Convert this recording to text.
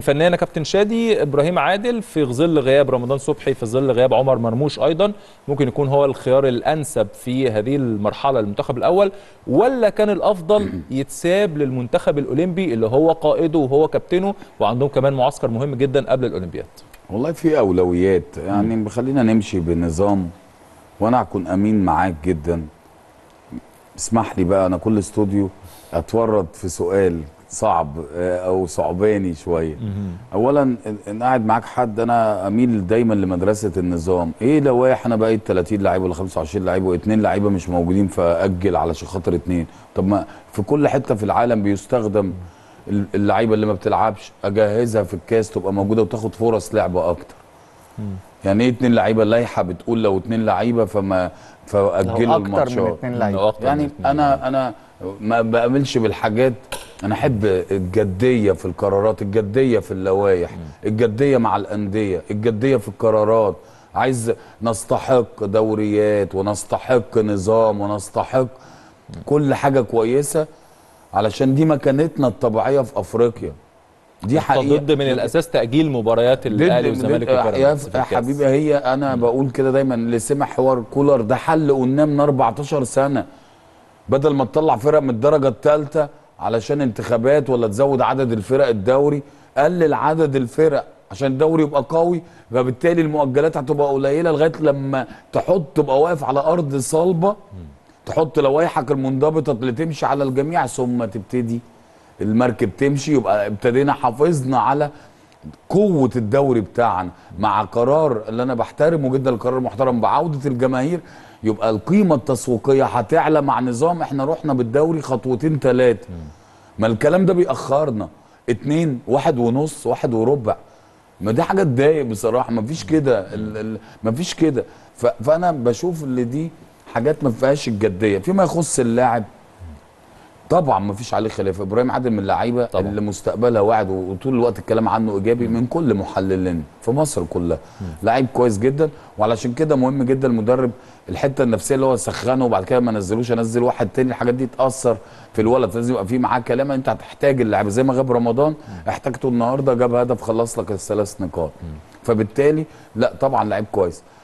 فنيا يا كابتن شادي ابراهيم عادل في ظل غياب رمضان صبحي في ظل غياب عمر مرموش ايضا ممكن يكون هو الخيار الانسب في هذه المرحله للمنتخب الاول ولا كان الافضل يتساب للمنتخب الاولمبي اللي هو قائده وهو كابتنه وعندهم كمان معسكر مهم جدا قبل الاولمبياد والله في اولويات يعني خلينا نمشي بنظام وانا هكون امين معاك جدا اسمح لي بقى انا كل استوديو اتورط في سؤال صعب آه، او صعباني شويه اولا إن- ان قاعد معاك حد انا اميل دايما لمدرسه النظام ايه لوائح انا بقيت 30 لعيب ولا 25 لعيب واثنين لعيبه مش موجودين فاجل علشان خاطر اثنين طب ما في كل حته في العالم بيستخدم ال- اللعيبه اللي ما بتلعبش اجهزها في الكاس تبقى موجوده وتاخد فرص لعبه اكتر يعني ايه اتنين لعيبه اللائحه بتقول لو اتنين لعيبه فما فاجلوا لو اكتر من الماتشات اتنين إنه لعيبه أكتر من يعني اتنين. انا انا ما باملش بالحاجات انا احب الجديه في القرارات الجديه في اللوائح الجديه مع الانديه الجديه في القرارات عايز نستحق دوريات ونستحق نظام ونستحق كل حاجه كويسه علشان دي مكانتنا الطبيعيه في افريقيا دي حقيقه ضد من الاساس تاجيل مباريات الاهلي والزمالك يا, وبيراميدز في يا الكاس. حبيبي هي انا بقول كده دايما اللي سمع حوار كولر ده حل قلناه من 14 سنه بدل ما تطلع فرق من الدرجه الثالثه علشان انتخابات ولا تزود عدد الفرق الدوري قلل عدد الفرق عشان الدوري يبقى قوي فبالتالي المؤجلات هتبقى قليله لغايه لما تحط تبقى واقف على ارض صلبه تحط لوائحك المنضبطه اللي تمشي على الجميع ثم تبتدي المركب تمشي يبقى ابتدينا حافظنا على قوة الدوري بتاعنا مع قرار اللي أنا بحترمه جدا القرار المحترم بعودة الجماهير يبقى القيمة التسويقية هتعلى مع نظام احنا رحنا بالدوري خطوتين ثلاثة ما الكلام ده بيأخرنا اتنين واحد ونص واحد وربع ما دي حاجة تضايق بصراحة ما فيش كده ال- ال- ما فيش كده ف- فأنا بشوف اللي دي حاجات ما فيهاش الجدية فيما يخص اللاعب طبعا ما فيش عليه خلاف ابراهيم عادل من اللعيبه طبعا. اللي مستقبلها واعد وطول الوقت الكلام عنه ايجابي من كل محللين في مصر كلها لعيب كويس جدا وعلشان كده مهم جدا المدرب الحته النفسيه اللي هو سخنه وبعد كده ما نزلوش انزل واحد تاني الحاجات دي تاثر في الولد لازم يبقى في معاه كلام انت هتحتاج اللعيبه زي ما غاب رمضان احتاجته النهارده جاب هدف خلص لك الثلاث نقاط فبالتالي لا طبعا لعيب كويس